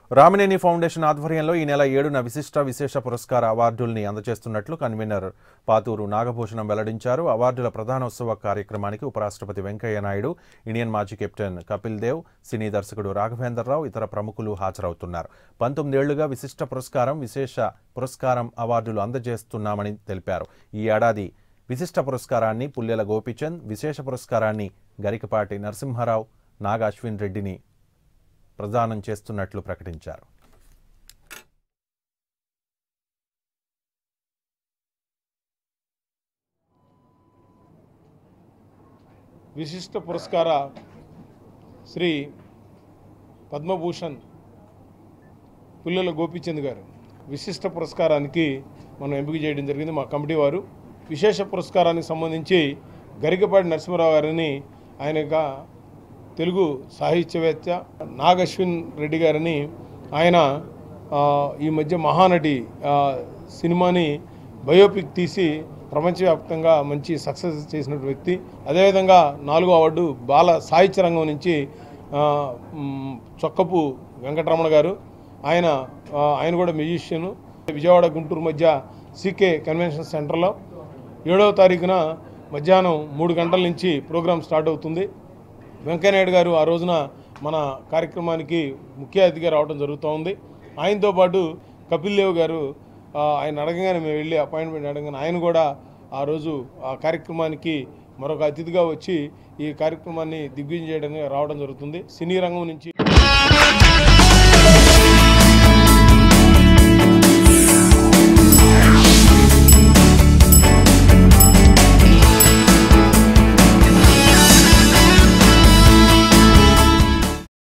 Ramineni foundation ఆధ్వర్యంలో ఈ నెల ఏడున విశిష్ట విశేష పురస్కార అవార్డుల్ని అందజేస్తున్నట్లు కన్వీనర్ పాతూరు నాగభూషణం వెల్లడించారు అవార్డుల ప్రధానోత్సవ కార్యక్రమానికి ఉపరాష్ట్రపతి వెంకయ్య నాయుడు ఇండియన్ మాజీ కెప్టెన్ కపిల్ దేవ్ సినీ దర్శకుడు రాఘవేంద్రరావు ఇతర ప్రముఖులు హాజరవుతున్నారు పంతొమ్మిదేళ్లుగా విశిష్ట పురస్కారం విశేష పురస్కారం అవార్డులు అందజేస్తున్నామని తెలిపారు ఈ ఏడాది విశిష్ట పురస్కారాన్ని పుల్లెల గోపీచంద్ విశేష పురస్కారాన్ని గరికపాటి నరసింహారావు నాగ అశ్విన్ రెడ్డిని ప్రదానం చేస్తున్నట్లు ప్రకటించారు విశిష్ట పురస్కార శ్రీ పద్మభూషణ్ పుల్లెల గోపీచంద్ గారు విశిష్ట పురస్కారానికి మనం ఎంపిక చేయడం జరిగింది మా కమిటీ వారు విశేష పురస్కారానికి సంబంధించి గరికపాటి నరసింహరావు గారిని ఆయనగా తెలుగు సాహిత్యవేత్త నాగశ్విన్ రెడ్డి గారిని ఆయన ఆ, ఈ మధ్య మహానటి ఆ, సినిమాని బయోపిక్ తీసి ప్రపంచవ్యాప్తంగా మంచి సక్సెస్ చేసిన వ్యక్తి అదేవిధంగా నాలుగో అవార్డు బాల సాహిత్య రంగం నుంచి ఆ, మ్, చొక్కపు వెంకటరమణ గారు ఆయన ఆ, ఆయన కూడా మ్యూజిషియన్ విజయవాడ గుంటూరు మధ్య సీకే కన్వెన్షన్ సెంటర్లో ఏడవ తారీఖున మధ్యాహ్నం మూడు గంటల నుంచి ప్రోగ్రాం స్టార్ట్ అవుతుంది వెంకయ్యనాయుడు గారు ఆ రోజున మన కార్యక్రమానికి ముఖ్య అతిథిగా రావడం జరుగుతూ ఉంది ఆయనతో పాటు కపిల్ దేవ్ గారు ఆ, ఆయన అడగగానే మేము వెళ్ళి అపాయింట్మెంట్ అడగగానే ఆయన కూడా ఆ రోజు ఆ కార్యక్రమానికి మరొక అతిథిగా వచ్చి ఈ కార్యక్రమాన్ని దిగ్విజయం చేయడానికి రావడం జరుగుతుంది సినీ రంగం నుంచి